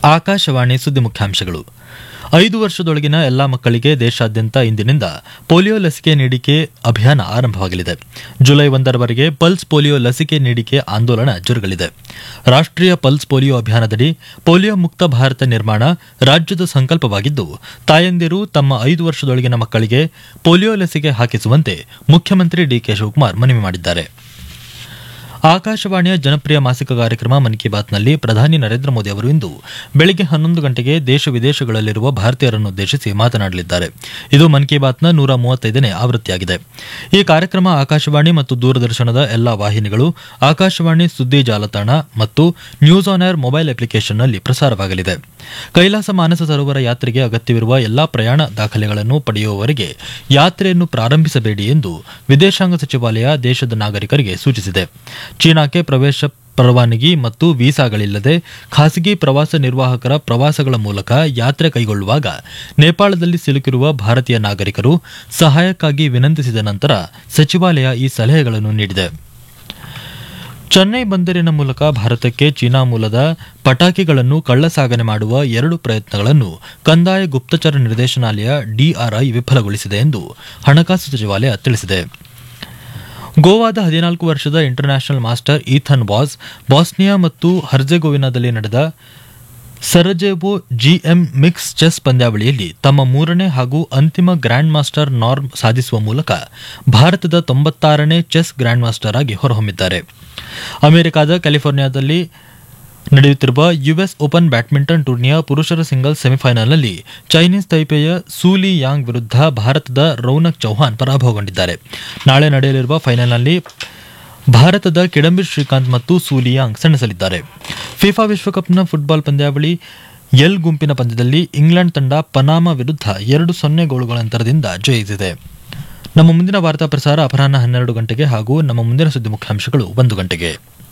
ಆಕಾಶವಾಣಿ ಸುದ್ದಿ ಮುಖ್ಯಾಂಶಗಳು ಐದು ವರ್ಷದೊಳಗಿನ ಎಲ್ಲಾ ಮಕ್ಕಳಿಗೆ ದೇಶಾದ್ಯಂತ ಇಂದಿನಿಂದ ಪೋಲಿಯೋ ಲಸಿಕೆ ನೀಡಿಕೆ ಅಭಿಯಾನ ಆರಂಭವಾಗಲಿದೆ ಜುಲೈ ಒಂದರವರೆಗೆ ಪಲ್ಸ್ ಪೋಲಿಯೋ ಲಸಿಕೆ ನೀಡಿಕೆ ಆಂದೋಲನ ಜರುಗಲಿದೆ ರಾಷ್ಟ್ರೀಯ ಪಲ್ಸ್ ಪೋಲಿಯೋ ಅಭಿಯಾನದಡಿ ಪೋಲಿಯೋ ಮುಕ್ತ ಭಾರತ ನಿರ್ಮಾಣ ರಾಜ್ಯದ ಸಂಕಲ್ಪವಾಗಿದ್ದು ತಾಯಂದಿರು ತಮ್ಮ ಐದು ವರ್ಷದೊಳಗಿನ ಮಕ್ಕಳಿಗೆ ಪೋಲಿಯೋ ಲಸಿಕೆ ಹಾಕಿಸುವಂತೆ ಮುಖ್ಯಮಂತ್ರಿ ಡಿಕೆ ಶಿವಕುಮಾರ್ ಮನವಿ ಮಾಡಿದ್ದಾರೆ ಆಕಾಶವಾಣಿಯ ಜನಪ್ರಿಯ ಮಾಸಿಕ ಕಾರ್ಯಕ್ರಮ ಮನ್ ಕಿ ಬಾತ್ನಲ್ಲಿ ಪ್ರಧಾನಿ ನರೇಂದ್ರ ಮೋದಿ ಅವರು ಇಂದು ಬೆಳಗ್ಗೆ ಹನ್ನೊಂದು ಗಂಟೆಗೆ ದೇಶ ವಿದೇಶಗಳಲ್ಲಿರುವ ಭಾರತೀಯರನ್ನುದ್ದೇಶಿಸಿ ಮಾತನಾಡಲಿದ್ದಾರೆ ಇದು ಮನ್ ಕಿ ಬಾತ್ನ ನೂರ ಮೂವತ್ತೈದನೇ ಆವೃತ್ತಿಯಾಗಿದೆ ಈ ಕಾರ್ಯಕ್ರಮ ಆಕಾಶವಾಣಿ ಮತ್ತು ದೂರದರ್ಶನದ ಎಲ್ಲಾ ವಾಹಿನಿಗಳು ಆಕಾಶವಾಣಿ ಸುದ್ದಿ ಜಾಲತಾಣ ಮತ್ತು ನ್ಯೂಸ್ ಆನ್ ಏರ್ ಮೊಬೈಲ್ ಅಪ್ಲಿಕೇಶನ್ನಲ್ಲಿ ಪ್ರಸಾರವಾಗಲಿದೆ ಕೈಲಾಸ ಮಾನಸ ಸರೋವರ ಯಾತ್ರೆಗೆ ಅಗತ್ಯವಿರುವ ಎಲ್ಲಾ ಪ್ರಯಾಣ ದಾಖಲೆಗಳನ್ನು ಪಡೆಯುವವರೆಗೆ ಯಾತ್ರೆಯನ್ನು ಪ್ರಾರಂಭಿಸಬೇಡಿ ಎಂದು ವಿದೇಶಾಂಗ ಸಚಿವಾಲಯ ದೇಶದ ನಾಗರಿಕರಿಗೆ ಸೂಚಿಸಿದೆ ಚೀನಾಕ್ಕೆ ಪ್ರವೇಶ ಪರವಾನಗಿ ಮತ್ತು ವೀಸಾಗಳಿಲ್ಲದೆ ಖಾಸಗಿ ಪ್ರವಾಸ ನಿರ್ವಾಹಕರ ಪ್ರವಾಸಗಳ ಮೂಲಕ ಯಾತ್ರೆ ಕೈಗೊಳ್ಳುವಾಗ ನೇಪಾಳದಲ್ಲಿ ಸಿಲುಕಿರುವ ಭಾರತೀಯ ನಾಗರಿಕರು ಸಹಾಯಕ್ಕಾಗಿ ವಿನಂತಿಸಿದ ನಂತರ ಸಚಿವಾಲಯ ಈ ಸಲಹೆಗಳನ್ನು ನೀಡಿದೆ ಚೆನ್ನೈ ಬಂದರಿನ ಮೂಲಕ ಭಾರತಕ್ಕೆ ಚೀನಾ ಮೂಲದ ಪಟಾಕಿಗಳನ್ನು ಕಳ್ಳಸಾಗಣೆ ಮಾಡುವ ಎರಡು ಪ್ರಯತ್ನಗಳನ್ನು ಕಂದಾಯ ಗುಪ್ತಚರ ನಿರ್ದೇಶನಾಲಯ ಡಿಆರ್ಐ ವಿಫಲಗೊಳಿಸಿದೆ ಎಂದು ಹಣಕಾಸು ಸಚಿವಾಲಯ ತಿಳಿಸಿದೆ ಗೋವಾದ ಹದಿನಾಲ್ಕು ವರ್ಷದ international master Ethan Vaz Bosnia ಮತ್ತು ಹರ್ಜೆಗೋವಿನಾದಲ್ಲಿ ನಡೆದ ಸರಜೆವೋ ಜಿಎಂ ಮಿಕ್ಸ್ ಚೆಸ್ ಪಂದ್ಯಾವಳಿಯಲ್ಲಿ ತಮ್ಮ ಮೂರನೇ ಹಾಗೂ ಅಂತಿಮ ಗ್ರ್ಯಾಂಡ್ ಮಾಸ್ಟರ್ ನಾರ್ಮ್ ಸಾಧಿಸುವ ಮೂಲಕ ಭಾರತದ ತೊಂಬತ್ತಾರನೇ ಚೆಸ್ ಗ್ರ್ಯಾಂಡ್ ಮಾಸ್ಟರ್ ಆಗಿ ಹೊರಹೊಮ್ಮಿದ್ದಾರೆ ಅಮೆರಿಕದ ಕ್ಯಾಲಿಫೋರ್ನಿಯಾದಲ್ಲಿ ನಡೆಯುತ್ತಿರುವ ಯುಎಸ್ ಓಪನ್ ಬ್ಯಾಡ್ಮಿಂಟನ್ ಟೂರ್ನಿಯ ಪುರುಷರ ಸಿಂಗಲ್ಸ್ ಸೆಮಿಫೈನಲ್ನಲ್ಲಿ ಚೈನೀಸ್ ತೈಪೆಯ ಸೂಲಿ ಯಾಂಗ್ ವಿರುದ್ಧ ಭಾರತದ ರೌನಕ್ ಚೌಹಾನ್ ಪರಾಭವಗೊಂಡಿದ್ದಾರೆ ನಾಳೆ ನಡೆಯಲಿರುವ ಫೈನಲ್ನಲ್ಲಿ ಭಾರತದ ಕಿಡಂಬಿ ಶ್ರೀಕಾಂತ್ ಮತ್ತು ಸೂಲಿಯಾಂಗ್ ಸೆಣಸಲಿದ್ದಾರೆ ಫಿಫಾ ವಿಶ್ವಕಪ್ನ ಫುಟ್ಬಾಲ್ ಪಂದ್ಯಾವಳಿ ಎಲ್ ಗುಂಪಿನ ಪಂದ್ಯದಲ್ಲಿ ಇಂಗ್ಲೆಂಡ್ ತಂಡ ಪನಾಮ ವಿರುದ್ಧ ಎರಡು ಸೊನ್ನೆ ಗೋಲುಗಳ ಅಂತರದಿಂದ ಜಯಿಸಿದೆ ನಮ್ಮ ಮುಂದಿನ ವಾರ್ತಾ ಪ್ರಸಾರ ಅಪರಾಹ್ನ ಹನ್ನೆರಡು ಗಂಟೆಗೆ ಹಾಗೂ ನಮ್ಮ ಮುಂದಿನ ಸುದ್ದಿ ಮುಖ್ಯಾಂಶಗಳು ಒಂದು ಗಂಟೆಗೆ